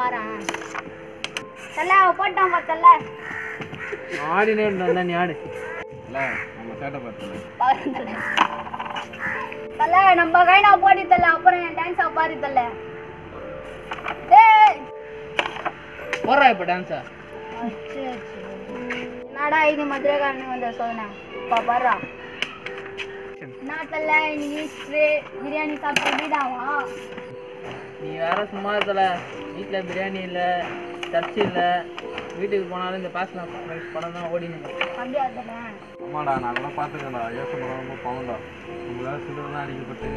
பாறேன் தல போட்டான் பார்த்தல ஆடினே இருந்தா நீ ஆடு இல்ல நம்ம சேட்டை பார்த்தல தல நம்ம கைனா போட்டி தல அப்புறம் என் டான்ஸ் பாரு தல டேய் போடுறா இப்ப டான்ஸா என்னடா இது மதுரைக்காரனு வந்த சோதனை பா பாருடா என்ன தல இன்னைக்கு பிரியாணி சாப்பிட்டு வீடாவா நீ வேற சும்மா இருக்கல வீட்ல பிரியாணி இல்ல சர்ச் இல்ல வீட்டுக்கு போனாலும் இந்த பாஸ்லாம் படம் தான் ஓடினு அப்படியா தல ஆமாடா நான் அதெல்லாம் பார்த்துக்கேன்டா ஏச படம் ரொம்ப பாவம்டா நம்மளால சிலர்லாம் அடிக்கப்பட்டு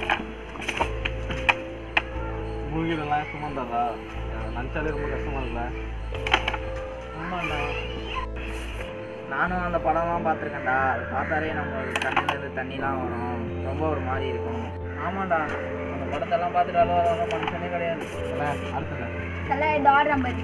மூழ்கிடலாம் சுமந்தாடா நினச்சாலே ரொம்ப கஷ்டமா இருக்குல்ல ஆமாண்டா நானும் அந்த படம்லாம் பார்த்துருக்கேன்டா அது பார்த்தாலே நம்ம கண்ணிலேருந்து தண்ணிலாம் வரும் ரொம்ப ஒரு மாதிரி இருக்கும் ஆமாண்டா அந்த படத்தெல்லாம் பார்த்துட்டாலும் அதெல்லாம் மனுஷனே கிடையாது இல்லை அடுத்தது தல இது ஆடுறேன் பாரு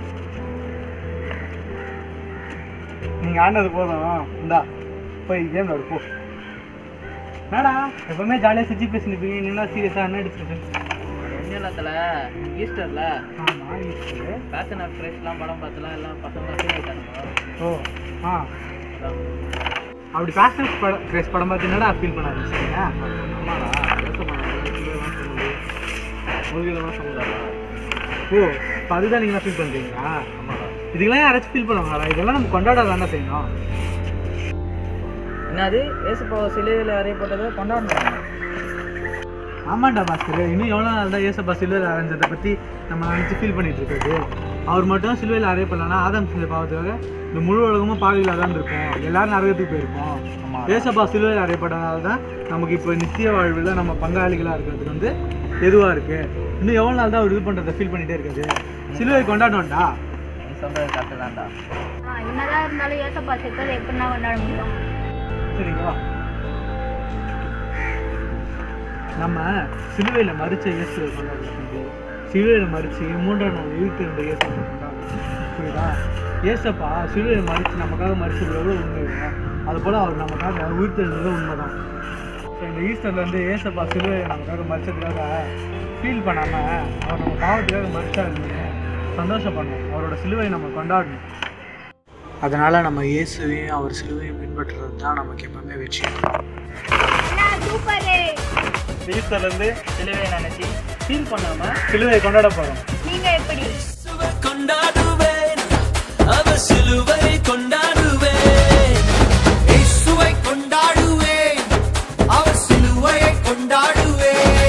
நீங்கள் ஆடினது போதும் இந்தா போய் கேம் விளாடு போ என்னடா எப்பவுமே ஜாலியாக சிரிச்சு பேசினிருப்பீங்க என்னடா சீரியஸாக என்ன எடுத்துருக்கு ஒன்றும் இல்லத்துல ஈஸ்டரில் ஆமாம் இருக்கு பேஷன் ஆஃப் கிரைஸ்ட்லாம் படம் பார்த்துலாம் எல்லாம் பசங்க ஃபீல் ஆயிட்டாங்க ஓ ஆ அப்படி பேஷன் படம் கிரேஸ் படம் பார்த்து என்னடா ஃபீல் பண்ண ஆரம்பிச்சிங்க ஆமாடா ஏச படம் சிலர்லாம் சொன்னது மூழ்கிடலாம் சொன்னதாடா ஓ இப்போ அதுதான் நீங்கள் ஃபீல் பண்ணுறீங்களா ஆமாடா இதுக்கெல்லாம் யாராச்சும் ஃபீல் பண்ணுவாங்களா இதெல்லாம் நம்ம கொண்டாட தானே செய்யணும் என்னது ஏசுப்பா சிலையில் அறையப்பட்டதை கொண்டாடணும் ஆமாண்டா பாஸ்கர் இன்னும் எவ்வளோ நாள் தான் ஏசப்பா சிலுவையில் அரைஞ்சதை பற்றி நம்ம நினச்சி ஃபீல் பண்ணிட்டு இருக்கிறது அவர் மட்டும் சிலுவையில் அறையப்படலன்னா ஆதம் செஞ்ச பாவத்துக்காக இந்த முழு உலகமும் பாவிகளாக தான் இருக்கும் எல்லாரும் நரகத்துக்கு போயிருப்போம் ஏசப்பா சிலுவையில் அறையப்பட்டனால தான் நமக்கு இப்போ நித்திய வாழ்வில் நம்ம பங்காளிகளாக இருக்கிறதுக்கு வந்து எதுவாக இருக்குது இன்னும் எவ்வளோ நாள் தான் அவர் இது பண்ணுறதை ஃபீல் பண்ணிகிட்டே இருக்குது சிலுவை கொண்டாடணும்டா நீ சொல்கிறது கரெக்டு தான்டா ஆ, என்னதான் இருந்தாலும் ஏசப்பா செத்ததை எப்படின்னா கொண்டாட முடியும் சரிங்களா நம்ம சிலுவையில் மறிச்ச இயேசுவை கொண்டாடுறது சிலுவையில் மறிச்சு மூன்றாம் நாள் இருக்கிற இயேசுவை கொண்டாடுறோம் புரியுதா ஏசப்பா சிலுவையில் மறிச்சு நமக்காக மறிச்சது எவ்வளோ உண்மை இல்லை அது போல் அவர் நமக்காக உயிர்த்தெழுந்தது உண்மைதான் ஸோ இந்த ஈஸ்டர்ல வந்து ஏசப்பா சிலுவையை நமக்காக மறிச்சதுக்காக ஃபீல் பண்ணாமல் அவர் நம்ம பாவத்துக்காக மறிச்சாருன்னு சந்தோஷப்படணும் அவரோட சிலுவையை நம்ம கொண்டாடணும் அதனால் நம்ம இயேசுவையும் அவர் சிலுவையும் பின்பற்றுறது தான் நமக்கு எப்பவுமே வெற்றி சூப்பரு ஈஸ்டர்லேருந்து சிலுவையை நினச்சி ஃபீல் பண்ணாமல் சிலுவையை கொண்டாட போகிறோம் நீங்க எப்படி கொண்டாடுவேன் அவர் சிலுவை கொண்டாடுவேன் இயேசுவை கொண்டாடுவேன் அவர் சிலுவையை கொண்டாடுவேன்